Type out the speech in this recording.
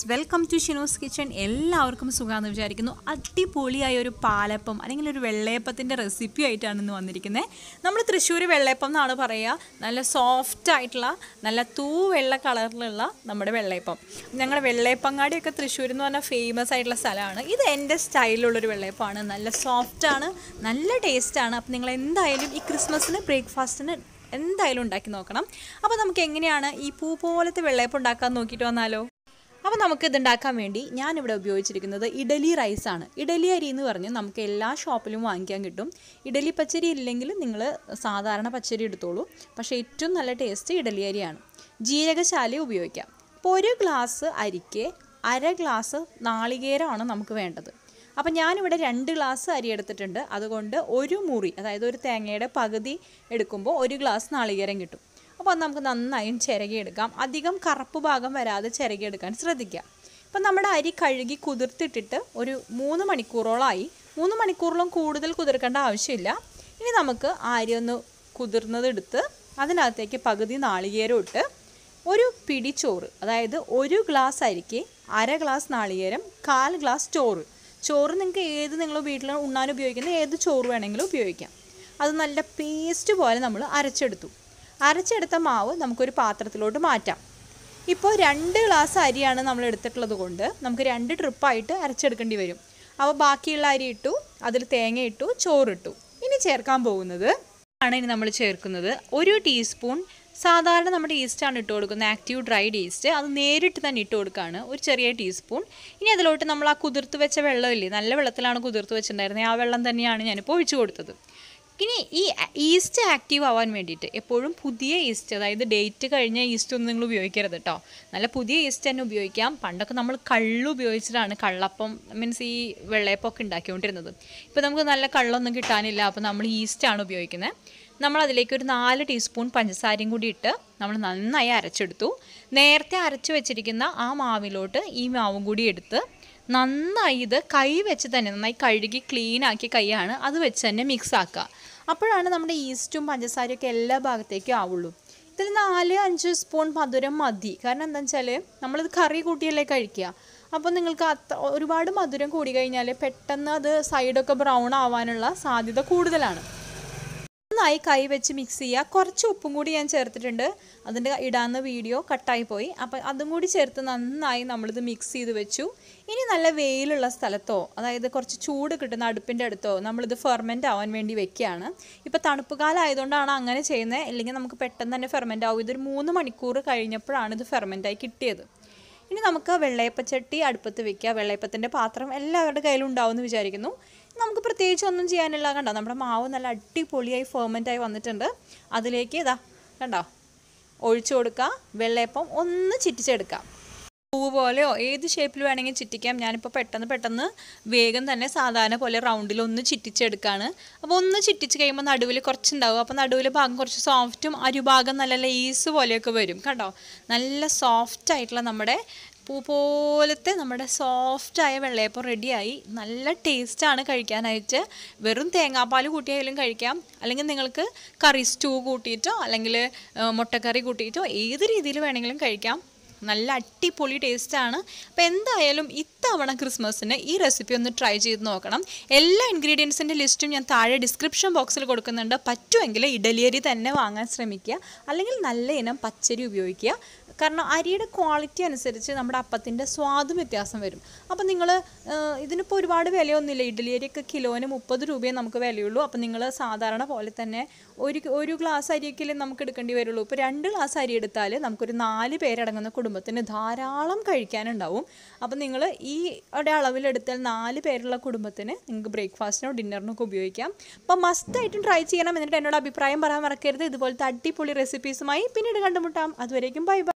welcome to Shinos kitchen എല്ലാവർക്കും സുഖമാണെന്ന് വിചാരിക്കുന്നു അടിപൊളിയായ ഒരു പാലപ്പം അല്ലെങ്കിൽ ഒരു വെള്ളയപ്പത്തിൻ്റെ റെസിപ്പി ആയിട്ടാണ് ഇന്ന് വന്നിരിക്കുന്നത് നമ്മൾ തൃശ്ശൂർ വെള്ളയപ്പം എന്നാണ് പറയുക നല്ല സോഫ്റ്റ് ആയിട്ടുള്ള നല്ല തൂ വെള്ള കളറിലുള്ള നമ്മുടെ വെള്ളയപ്പം ഞങ്ങളുടെ വെള്ളയപ്പങ്ങാടിയൊക്കെ തൃശ്ശൂർ എന്ന് പറഞ്ഞാൽ ഫേമസ് ആയിട്ടുള്ള സ്ഥലമാണ് ഇത് എൻ്റെ സ്റ്റൈലിലുള്ളൊരു വെള്ളയപ്പമാണ് നല്ല സോഫ്റ്റാണ് നല്ല ടേസ്റ്റാണ് അപ്പം നിങ്ങൾ എന്തായാലും ഈ ക്രിസ്മസിന് ബ്രേക്ക്ഫാസ്റ്റിന് എന്തായാലും ഉണ്ടാക്കി നോക്കണം അപ്പോൾ നമുക്ക് എങ്ങനെയാണ് ഈ പൂ പോലത്തെ വെള്ളയപ്പം ഉണ്ടാക്കാൻ നോക്കിയിട്ട് വന്നാലോ അപ്പോൾ നമുക്ക് ഇത് ഉണ്ടാക്കാൻ വേണ്ടി ഞാനിവിടെ ഉപയോഗിച്ചിരിക്കുന്നത് ഇഡലി റൈസാണ് ഇഡലി അരി എന്ന് പറഞ്ഞ് നമുക്ക് എല്ലാ ഷോപ്പിലും വാങ്ങിക്കാൻ കിട്ടും ഇഡലി പച്ചരി ഇല്ലെങ്കിൽ നിങ്ങൾ സാധാരണ പച്ചരി എടുത്തോളൂ പക്ഷേ ഏറ്റവും നല്ല ടേസ്റ്റ് ഇഡലി അരിയാണ് ജീരകശാല ഉപയോഗിക്കാം അപ്പോൾ ഒരു ഗ്ലാസ് അരിക്ക് അര ഗ്ലാസ് നാളികേരമാണ് നമുക്ക് വേണ്ടത് അപ്പം ഞാനിവിടെ രണ്ട് ഗ്ലാസ് അരി എടുത്തിട്ടുണ്ട് അതുകൊണ്ട് ഒരു മുറി അതായത് ഒരു തേങ്ങയുടെ പകുതി എടുക്കുമ്പോൾ ഒരു ഗ്ലാസ് നാളികേരം കിട്ടും അപ്പോൾ അത് നമുക്ക് നന്നായും ചിരകിയെടുക്കാം അധികം കറുപ്പ് ഭാഗം വരാതെ ചിരകിയെടുക്കാൻ ശ്രദ്ധിക്കുക ഇപ്പം നമ്മുടെ അരി കഴുകി കുതിർത്തിട്ടിട്ട് ഒരു മൂന്ന് മണിക്കൂറോളമായി മൂന്ന് മണിക്കൂറിലും കൂടുതൽ കുതിർക്കേണ്ട ആവശ്യമില്ല ഇനി നമുക്ക് ആ അരി ഒന്ന് കുതിർന്നതെടുത്ത് അതിനകത്തേക്ക് പകുതി നാളികേരം ഇട്ട് ഒരു പിടി ചോറ് അതായത് ഒരു ഗ്ലാസ് അരിക്ക് അര ഗ്ലാസ് നാളികേരം കാൽ ഗ്ലാസ് ചോറ് ചോറ് നിങ്ങൾക്ക് ഏത് നിങ്ങൾ വീട്ടിൽ ഉണ്ണാൻ ഉപയോഗിക്കുന്ന ഏത് ചോറ് വേണമെങ്കിലും ഉപയോഗിക്കാം അത് നല്ല പേസ്റ്റ് പോലെ നമ്മൾ അരച്ചെടുത്തു അരച്ചെടുത്ത മാവ് നമുക്കൊരു പാത്രത്തിലോട്ട് മാറ്റാം ഇപ്പോൾ രണ്ട് ഗ്ലാസ് അരിയാണ് നമ്മൾ എടുത്തിട്ടുള്ളത് കൊണ്ട് നമുക്ക് രണ്ട് ട്രിപ്പായിട്ട് അരച്ചെടുക്കേണ്ടി വരും അപ്പോൾ ബാക്കിയുള്ള അരി ഇട്ടു അതിൽ തേങ്ങ ഇട്ടു ചോറിട്ടു ഇനി ചേർക്കാൻ പോകുന്നത് ആണ് ഇനി നമ്മൾ ചേർക്കുന്നത് ഒരു ടീസ്പൂൺ സാധാരണ നമ്മുടെ ഈസ്റ്റാണ് ഇട്ട് കൊടുക്കുന്നത് ആക്റ്റീവ് ഡ്രൈഡ് ഈസ്റ്റ് അത് നേരിട്ട് തന്നെ ഇട്ട് കൊടുക്കുകയാണ് ഒരു ചെറിയ ടീസ്പൂൺ ഇനി അതിലോട്ട് നമ്മൾ ആ കുതിർത്ത് വെച്ച വെള്ളമില്ലേ നല്ല വെള്ളത്തിലാണ് കുതിർത്ത് വെച്ചിട്ടുണ്ടായിരുന്നത് ആ വെള്ളം തന്നെയാണ് ഞാനിപ്പോൾ ഒഴിച്ചു കൊടുത്തത് ഇനി ഈ ഈസ്റ്റ് ആക്റ്റീവ് ആവാൻ വേണ്ടിയിട്ട് എപ്പോഴും പുതിയ ഈസ്റ്റ് അതായത് ഡേറ്റ് കഴിഞ്ഞ ഈസ്റ്റ് ഒന്നും നിങ്ങൾ ഉപയോഗിക്കരുത് കേട്ടോ നല്ല പുതിയ ഈസ്റ്റ് തന്നെ ഉപയോഗിക്കാം പണ്ടൊക്കെ നമ്മൾ കള്ള് ഉപയോഗിച്ചിട്ടാണ് കള്ളപ്പം മീൻസ് ഈ വെള്ളയപ്പമൊക്കെ ഉണ്ടാക്കിക്കൊണ്ടിരുന്നത് ഇപ്പോൾ നമുക്ക് നല്ല കള്ളൊന്നും കിട്ടാനില്ല അപ്പോൾ നമ്മൾ ഈസ്റ്റാണ് ഉപയോഗിക്കുന്നത് നമ്മൾ അതിലേക്ക് ഒരു നാല് ടീസ്പൂൺ പഞ്ചസാരയും കൂടി ഇട്ട് നമ്മൾ നന്നായി അരച്ചെടുത്തു നേരത്തെ അരച്ച് വെച്ചിരിക്കുന്ന ആ മാവിലോട്ട് ഈ മാവും കൂടി എടുത്ത് നന്നായി ഇത് കൈ വെച്ച് തന്നെ നന്നായി കഴുകി ക്ലീൻ ആക്കിയ കൈയാണ് അത് വെച്ച് തന്നെ മിക്സ് ആക്കുക അപ്പോഴാണ് നമ്മുടെ ഈസ്റ്റും പഞ്ചസാരയും ഒക്കെ എല്ലാ ഭാഗത്തേക്കും ആവുള്ളൂ ഇതിൽ നാല് അഞ്ച് സ്പൂൺ മധുരം മതി കാരണം എന്താ വെച്ചാൽ നമ്മളിത് കറി കൂട്ടിയല്ലേ കഴിക്കുക അപ്പോൾ നിങ്ങൾക്ക് അത്ര ഒരുപാട് മധുരം കൂടി കഴിഞ്ഞാൽ പെട്ടെന്ന് അത് സൈഡൊക്കെ ബ്രൗൺ ആവാനുള്ള സാധ്യത കൂടുതലാണ് നന്നായി കൈ വെച്ച് മിക്സ് ചെയ്യുക കുറച്ച് ഉപ്പും കൂടി ഞാൻ ചേർത്തിട്ടുണ്ട് അതിൻ്റെ ഇടാവുന്ന വീഡിയോ കട്ടായി പോയി അപ്പോൾ അതും കൂടി ചേർത്ത് നന്നായി നമ്മളിത് മിക്സ് ചെയ്ത് വെച്ചു ഇനി നല്ല വെയിലുള്ള സ്ഥലത്തോ അതായത് കുറച്ച് ചൂട് കിട്ടുന്ന അടുപ്പിൻ്റെ അടുത്തോ നമ്മളിത് ഫെർമെൻ്റ് ആവാൻ വേണ്ടി വെക്കുകയാണ് ഇപ്പോൾ തണുപ്പ് കാലം ആയതുകൊണ്ടാണ് അങ്ങനെ ചെയ്യുന്നത് അല്ലെങ്കിൽ നമുക്ക് പെട്ടെന്ന് തന്നെ ഫെർമെൻ്റ് ആവും ഇതൊരു മൂന്ന് മണിക്കൂർ കഴിഞ്ഞപ്പോഴാണ് ഇത് ഫെർമെൻ്റായി കിട്ടിയത് ഇനി നമുക്ക് വെള്ളയപ്പച്ചട്ടി അടുപ്പത്ത് വെക്കുക വെള്ളയപ്പത്തിൻ്റെ പാത്രം എല്ലാവരുടെ കയ്യിലും ഉണ്ടാവും എന്ന് വിചാരിക്കുന്നു നമുക്ക് പ്രത്യേകിച്ച് ഒന്നും ചെയ്യാനില്ല കണ്ടോ നമ്മുടെ മാവ് നല്ല അടിപൊളിയായി ഫെർമെൻ്റായി വന്നിട്ടുണ്ട് അതിലേക്ക് ഇതാ കണ്ടോ ഒഴിച്ചു കൊടുക്കുക വെള്ളയപ്പം ഒന്ന് ചിറ്റിച്ചെടുക്കാം പൂവ് പോലെയോ ഏത് ഷേപ്പിൽ വേണമെങ്കിൽ ചിറ്റിക്കാം ഞാനിപ്പോൾ പെട്ടെന്ന് പെട്ടെന്ന് വേഗം തന്നെ സാധാരണ പോലെ റൗണ്ടിൽ ഒന്ന് ചിറ്റിച്ചെടുക്കുകയാണ് അപ്പോൾ ഒന്ന് ചിറ്റിച്ച് കഴിയുമ്പോൾ നടുവിൽ കുറച്ചുണ്ടാവും അപ്പോൾ നടുവിൽ ഭാഗം കുറച്ച് സോഫ്റ്റും അരുഭാഗം നല്ല ലേസ് പോലെയൊക്കെ വരും കണ്ടോ നല്ല സോഫ്റ്റ് ആയിട്ടുള്ള നമ്മുടെ പൂ പോലത്തെ നമ്മുടെ സോഫ്റ്റായ വെള്ളയപ്പം റെഡിയായി നല്ല ടേസ്റ്റാണ് കഴിക്കാനായിട്ട് വെറും തേങ്ങാപ്പാൽ കൂട്ടിയായാലും കഴിക്കാം അല്ലെങ്കിൽ നിങ്ങൾക്ക് കറി സ്റ്റൂ കൂട്ടിയിട്ടോ അല്ലെങ്കിൽ മുട്ടക്കറി കൂട്ടിയിട്ടോ ഏത് രീതിയിൽ വേണമെങ്കിലും കഴിക്കാം നല്ല അടിപൊളി ടേസ്റ്റാണ് അപ്പോൾ എന്തായാലും ഇത്തവണ ക്രിസ്മസിന് ഈ റെസിപ്പി ഒന്ന് ട്രൈ ചെയ്ത് നോക്കണം എല്ലാ ഇൻഗ്രീഡിയൻസിൻ്റെ ലിസ്റ്റും ഞാൻ താഴെ ഡിസ്ക്രിപ്ഷൻ ബോക്സിൽ കൊടുക്കുന്നുണ്ട് പറ്റുമെങ്കിൽ ഇഡലിയരി തന്നെ വാങ്ങാൻ ശ്രമിക്കുക അല്ലെങ്കിൽ നല്ല ഇനം പച്ചരി ഉപയോഗിക്കുക കാരണം അരിയുടെ ക്വാളിറ്റി അനുസരിച്ച് നമ്മുടെ അപ്പത്തിൻ്റെ സ്വാദും വ്യത്യാസം വരും അപ്പോൾ നിങ്ങൾ ഇതിനിപ്പോൾ ഒരുപാട് വിലയൊന്നുമില്ല ഇഡ്ഡലിയരിയൊക്കെ കിലോന് മുപ്പത് രൂപയെ നമുക്ക് വിലയുള്ളൂ അപ്പോൾ നിങ്ങൾ സാധാരണ പോലെ തന്നെ ഒരു ഒരു ഗ്ലാസ് അരിയൊക്കെ നമുക്ക് എടുക്കേണ്ടി വരുള്ളൂ ഇപ്പോൾ രണ്ട് ഗ്ലാസ് അരി എടുത്താൽ നമുക്കൊരു നാല് പേരടങ്ങുന്ന കുടുംബത്തിന് ധാരാളം കഴിക്കാനുണ്ടാവും അപ്പോൾ നിങ്ങൾ ഈ ഒരു അളവിലെടുത്താൽ നാല് പേരുള്ള കുടുംബത്തിന് നിങ്ങൾക്ക് ബ്രേക്ക്ഫാസ്റ്റിനോ ഡിന്നറിനോ ഒക്കെ ഉപയോഗിക്കാം അപ്പോൾ മസ്റ്റായിട്ടും ട്രൈ ചെയ്യണം എന്നിട്ട് എന്നോട് അഭിപ്രായം പറയാൻ മറക്കരുത് ഇതുപോലത്തെ അടിപൊളി റെസിപ്പീസുമായി പിന്നീട് കണ്ടുമുട്ടാം അതുവരേക്കും ബൈ ബൈ